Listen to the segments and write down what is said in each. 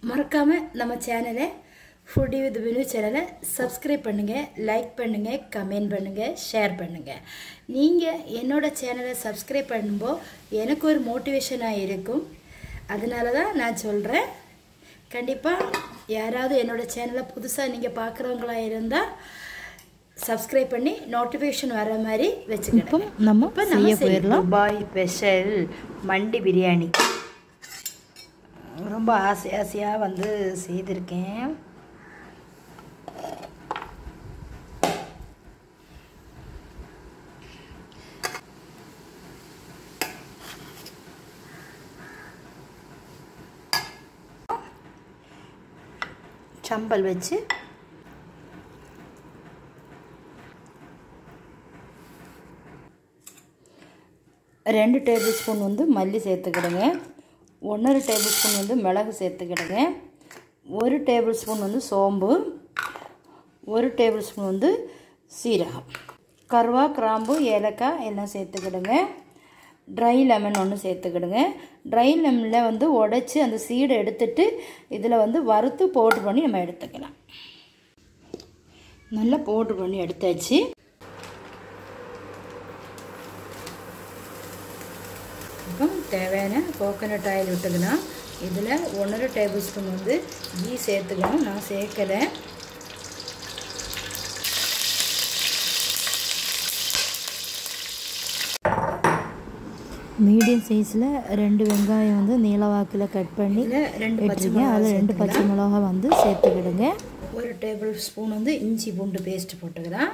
மறக்காமல் நம்ம சேனலை ஃபுட்டி வித் வினு சேனலை சப்ஸ்கிரைப் பண்ணுங்கள் லைக் பண்ணுங்கள் கமெண்ட் பண்ணுங்கள் ஷேர் பண்ணுங்கள் நீங்கள் என்னோட சேனலை சப்ஸ்கிரைப் பண்ணும்போது எனக்கு ஒரு மோட்டிவேஷனாக இருக்கும் அதனால தான் நான் சொல்கிறேன் கண்டிப்பாக யாராவது என்னோட சேனலை புதுசாக நீங்கள் பார்க்குறவங்களா இருந்தால் சப்ஸ்கிரைப் பண்ணி நோட்டிஃபிகேஷன் வர மாதிரி வச்சுக்கிட்டோம் நம்ம இப்போ செய்ய நம்ம போயிடலாம் துபாய் ஸ்பெஷல் மண்டி பிரியாணி ரொம்ப ஆசை ஆசையாக வந்து செய்திருக்கேன் சம்பல் வச்சு ரெண்டு டேபிள் ஸ்பூன் வந்து மல்லி சேர்த்துக்கிடுங்க ஒன்றரை டேபிள் ஸ்பூன் வந்து மிளகு சேர்த்துக்கிடுங்க ஒரு டேபிள் ஸ்பூன் வந்து சோம்பு ஒரு டேபிள் ஸ்பூன் வந்து சீரகம் கருவா கிராம்பு ஏலக்காய் எல்லாம் சேர்த்துக்கிடுங்க ட்ரை லெமன் ஒன்று சேர்த்துக்கிடுங்க ட்ரை லெமனில் வந்து உடச்சி அந்த சீடை எடுத்துட்டு இதில் வந்து வறுத்து பவுட்ரு பண்ணி நம்ம எடுத்துக்கலாம் நல்லா பவுட்ரு பண்ணி எடுத்தாச்சு இப்போ தேவையான கோகோனட் ஆயில் விட்டுக்கலாம் இதில் ஒன்றரை டேபிள் ஸ்பூன் வந்து கீ சேர்த்துக்கணும் நான் சேர்க்கலை மீடியம் சைஸில் ரெண்டு வெங்காயம் வந்து நீளவாக்கில் கட் பண்ணி இதில் ரெண்டு பச்சை எடுத்துருக்கேன் மிளகாய் அதில் ரெண்டு பச்சை மிளகா வந்து சேர்த்துக்கிடுங்க ஒரு டேபிள் ஸ்பூன் வந்து இஞ்சி பூண்டு பேஸ்ட் போட்டுக்கலாம்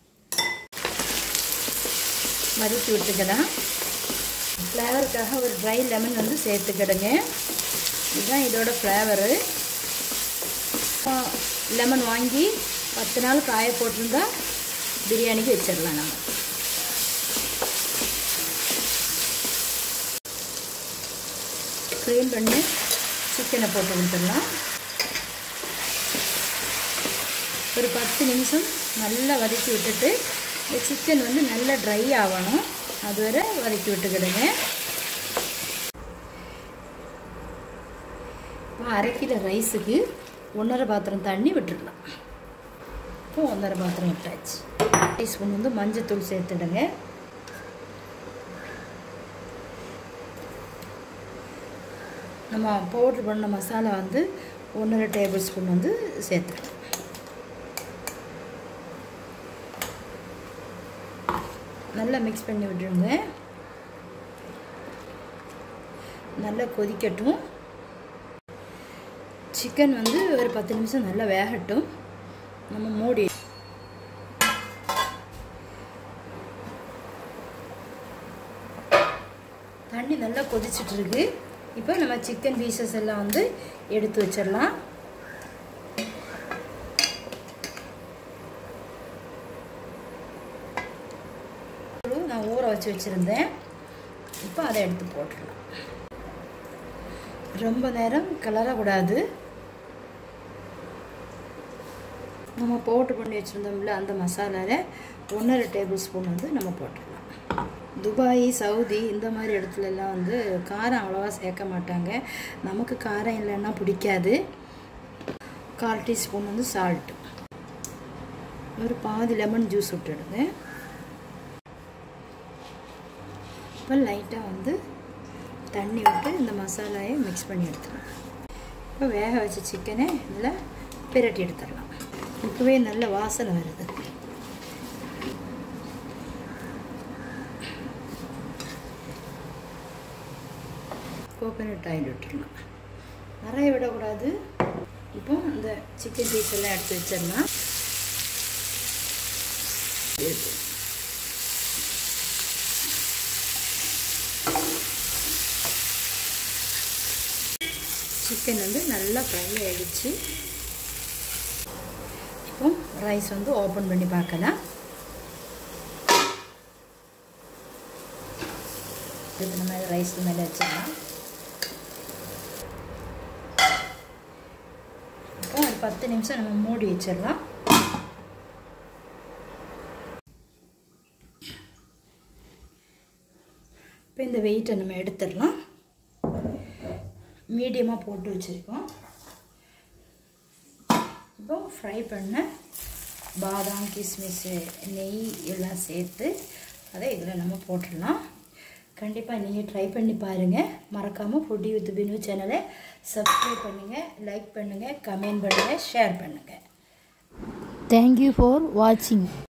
வதக்கி விட்டுக்கலாம் ஃப்ளேவருக்காக ஒரு ட்ரை லெமன் வந்து சேர்த்துக்கிடுங்க இதுதான் இதோட ஃப்ளேவரு லெமன் வாங்கி பத்து நாள் காய போட்டிருந்தா பிரியாணிக்கு வச்சிடலாம் நம்ம க்ளீன் பண்ணி சிக்கனை போட்டு கொடுத்துடலாம் ஒரு பத்து நிமிஷம் நல்லா வதக்கி விட்டுட்டு இந்த சிக்கன் வந்து நல்லா ட்ரை ஆகணும் அது வரை வதக்கி விட்டுக்கிடுங்க இப்போ அரை கிலோ ரைஸுக்கு ஒன்றரை பாத்திரம் தண்ணி விட்டுடலாம் இப்போ ஒன்றரை பாத்திரம் விட்டாச்சு டீஸ்பூன் வந்து மஞ்சத்தூள் சேர்த்துடுங்க நம்ம பவுட்ரு பண்ண மசாலா வந்து ஒன்றரை டேபிள் ஸ்பூன் வந்து சேர்த்துக்கலாம் நல்லா மிக்ஸ் பண்ணி விட்டுருங்க நல்லா கொதிக்கட்டும் சிக்கன் வந்து ஒரு பத்து நிமிஷம் நல்லா வேகட்டும் நம்ம மூடி தண்ணி நல்லா கொதிச்சிட்டு இருக்கு இப்போ நம்ம சிக்கன் பீசஸ் எல்லாம் வந்து எடுத்து வச்சிடலாம் நான் ஊற வச்சு வச்சுருந்தேன் இப்போ அதை எடுத்து போட்டுடலாம் ரொம்ப நேரம் கிளறக்கூடாது நம்ம பவுட்ரு பண்ணி வச்சுருந்தோம்ல அந்த மசாலாவில் ஒன்றரை டேபிள் ஸ்பூன் வந்து நம்ம போட்டுடலாம் துபாய் சவுதி இந்த மாதிரி இடத்துலலாம் வந்து காரம் அவ்வளோவா சேர்க்க மாட்டாங்க நமக்கு காரம் இல்லைன்னா பிடிக்காது கால் டீஸ்பூன் வந்து சால்ட்டு ஒரு பாதி லெமன் ஜூஸ் விட்டுடுங்க இப்போ லைட்டாக வந்து தண்ணி விட்டு இந்த மசாலாயை மிக்ஸ் பண்ணி எடுத்துடலாம் இப்போ வேக வச்ச சிக்கனை இதில் பிரட்டி எடுத்துடலாம் இப்போவே நல்ல வாசனை வருது கோகோனட் ஆயில் விட்டுடலாம் நிறைய விடக்கூடாது இப்போ இந்த சிக்கன் பீஸ் எல்லாம் எடுத்து வச்சிடலாம் சிக்கன் வந்து நல்லா ஃப்ரை ஆகிடுச்சு இப்போ ரைஸ் வந்து ஓப்பன் பண்ணி பார்க்கலாம் இது நம்ம ரைஸ் மேலே வச்சிடலாம் இப்போ ஒரு பத்து நிமிஷம் நம்ம மூடி வச்சிடலாம் இப்போ இந்த வெயிட்டை நம்ம எடுத்துடலாம் மீடியமாக போட்டு வச்சுருக்கோம் இப்போ ஃப்ரை பண்ண பாதாம் கிஸ்மிஸ்ஸு நெய் எல்லாம் சேர்த்து அதை இதில் நம்ம போட்டுடலாம் கண்டிப்பாக நீங்கள் ட்ரை பண்ணி பாருங்கள் மறக்காமல் ஃபுட்டி வித் பினு சேனலை சப்ஸ்கிரைப் பண்ணுங்கள் லைக் பண்ணுங்கள் கமெண்ட் பண்ணுங்கள் ஷேர் பண்ணுங்கள் தேங்க்யூ ஃபார் வாட்சிங்